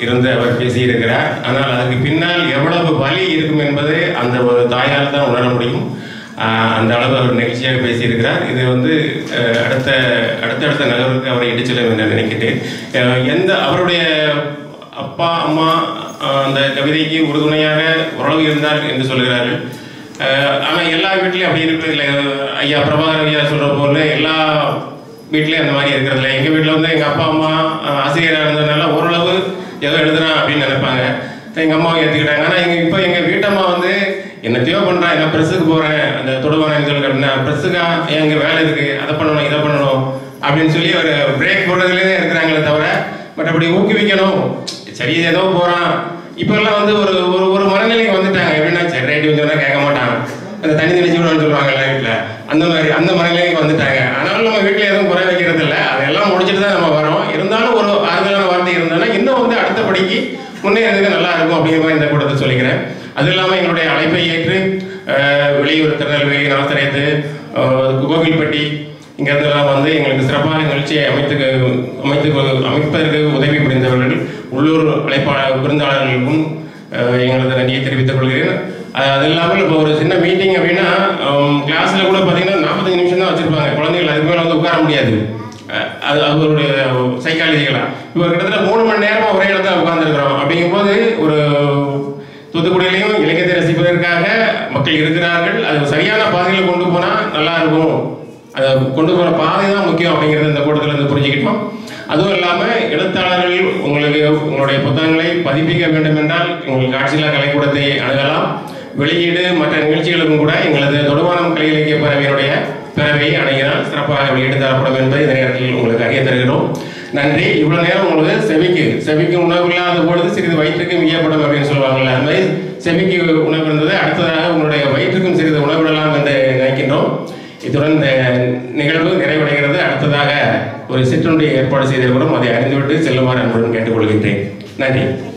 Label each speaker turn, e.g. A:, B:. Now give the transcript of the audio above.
A: இருந்து அவர் பேசியிருக்கிறார் ஆனால் அதற்கு பின்னால் எவ்வளவு வலி இருக்கும் என்பது அந்த ஒரு தாயால் தான் உணர முடியும் ஆஹ் அந்த அளவு அவர் நெகிழ்ச்சியாக பேசியிருக்கிறார் இது வந்து அஹ், அடுத்த அடுத்தடுத்த நகருக்கு அவரை இட்டுச் செல்லும் என்று நினைக்கிறேன் அஹ், எந்த அவருடைய அப்பா அம்மா ஆஹ், அந்த கவிதைக்கு உறுதுணையாக உறவு இருந்தார் என்று சொல்கிறார்கள் அஹ், ஆனா எல்லா வீட்லயும் அப்படி இருக்கிறது இல்லை ஐயா பிரபாகர் ஐயா சொல்ற போல எல்லா வீட்லயும் அந்த மாதிரி இருக்கிறது இல்லை எங்க வீட்ல வந்து எங்க அப்பா அம்மா அஹ், ஆசிரியரா இருந்ததுனால ஓரளவு ஏதோ எழுதுறான் அப்படின்னு நினைப்பாங்க எங்க அம்மாவை ஏத்துக்கிட்டாங்க ஆனா எங்க இப்போ எங்க வீட்டம்மா வந்து என்னத்தையோ பண்றான் என்ன ப்ரெஸ்ஸுக்கு போறேன் அந்த தொடுவானு சொல்லி அப்படின்னா ப்ரெஸ்ஸுக்கா எங்க வேலை இருக்கு அதை பண்ணணும் இதை பண்ணணும் அப்படின்னு சொல்லி ஒரு பிரேக் போடுறதுலேயே தான் இருக்கிறாங்களே தவிர மற்றபடி ஊக்குவிக்கணும் சரி ஏதோ போறான் இப்போ எல்லாம் வந்து ஒரு ஒரு ஒரு மனநிலைக்கு வந்துட்டாங்க எப்படின்னா சரி ரைட்டு சொன்னா கேட்க மாட்டான் அந்த தண்ணி தெளிச்சு விடணும்னு சொல்லுவாங்க வீட்டில் அந்த மாதிரி அந்த மனநிலைக்கு வந்துட்டாங்க ஆனாலும் நம்ம வீட்டில் எதுவும் குறை வைக்கிறது இல்லை அதெல்லாம் முடிச்சுட்டு தான் நம்ம வரோம் இருந்தாலும் ஒரு ஆறுதலான வார்த்தை இருந்தோம்னா இன்னும் வந்து அடுத்த படிக்கு முன்னேறதுக்கு நல்லா இருக்கும் அப்படிங்கிற மாதிரி இந்த கூட்டத்தை சொல்லிக்கிறேன் அது இல்லாமல் எங்களுடைய அழைப்பை ஏற்று அஹ், வெளியூர் திருநெல்வேலி நாசரேத்து அஹ், கோவில்பட்டி இங்கிருந்தெல்லாம் வந்து எங்களுக்கு சிறப்பான நிகழ்ச்சியை அமைத்துக்கு அமைத்து அமைப்பதற்கு உதவி புரிந்தவர்கள் உள்ளூர் அழைப்பாளர் விருந்தாளர்களுக்கும் அஹ், எங்களது நன்றியை தெரிவித்துக் கொள்கிறேன் அஹ், அது இல்லாமல் இப்போ ஒரு சின்ன மீட்டிங் அப்படின்னா கிளாஸில் கூட பார்த்தீங்கன்னா நாற்பத்தஞ்சு நிமிஷம் தான் வச்சுருப்பாங்க குழந்தைகள் அதுக்கு மேலே வந்து உட்கார முடியாது அஹ், அது அவருடைய சைக்காலஜிக்கலாக இப்போ கிட்டத்தட்ட மூணு மணி நேரமாக ஒரே இடத்துல உட்காந்துருக்குறோம் அப்படிங்கும்போது ஒரு தூத்துக்குடியிலையும் இலக்கியத்தை ரசிப்பதற்காக மக்கள் இருக்கிறார்கள் அது சரியான பாதையில் கொண்டு போனால் நல்லா இருக்கும் அதை கொண்டு போகிற பாதை தான் முக்கியம் அப்படிங்கிறத இந்த கூட்டத்தில் இருந்து புரிஞ்சுக்கிட்டோம் அதுவும் இல்லாமல் எழுத்தாளர்கள் உங்களுக்கு உங்களுடைய புத்தகங்களை பதிப்பிக்க வேண்டும் என்றால் உங்கள் காட்சியில்லா கலைக்கூடத்தை அணுகலாம் வெளியீடு மற்ற நிகழ்ச்சிகளுக்கும் கூட எங்களது தொடுவானம் கலை இலக்கிய பேரவையினுடைய பேரவையை அணுகினால் சிறப்பாக வெளியீடு தரப்படும் என்பதை இந்த நேரத்தில் உங்களுக்கு அறிய தருகிறோம் நன்றி இவ்வளவு நேரம் உங்களுக்கு செவிக்கு செவிக்கு உணவு இல்லாத பொழுது சிறிது வயிற்றுக்கு மிகப்படும் அப்படின்னு சொல்லுவாங்கல்ல அந்த மாதிரி செவிக்கு உணவு இருந்தது அடுத்ததாக உங்களுடைய வயிற்றுக்கும் சிறிது உணவிடலாம் என்று நினைக்கின்றோம் இத்துடன் இந்த நிகழ்வு நிறைவடைகிறது அடுத்ததாக ஒரு சிற்றுண்டி ஏற்பாடு செய்திருக்கிறோம் அதை அறிந்துவிட்டு செல்லுமாறு அன்புடன் கேட்டுக்கொள்கின்றேன் நன்றி